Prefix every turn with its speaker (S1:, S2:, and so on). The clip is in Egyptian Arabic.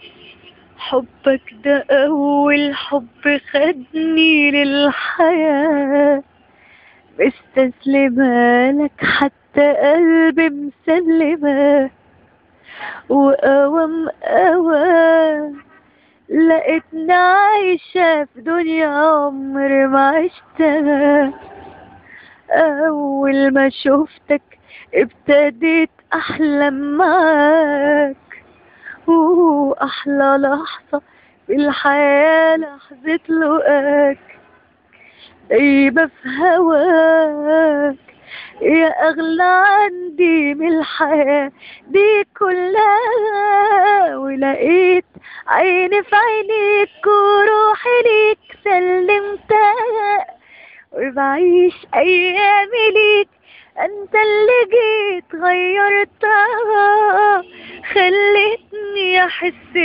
S1: حبك ده أول حب خدني للحياة مستسلمة لك حتى قلبي مسلمة وأوام أوام لقيتني عايشة في دنيا عمري ما عشتها أول ما شفتك ابتديت أحلم معاك وأحلى لحظة في الحياة لحظة لقاك دايبة في هواك يا أغلى عندي من الحياة دي كلها ولقيت عيني في عينيك وروحي ليك سلمتها وبعيش أيامي ليك أنت اللي جيت غيرتها خلتني أحس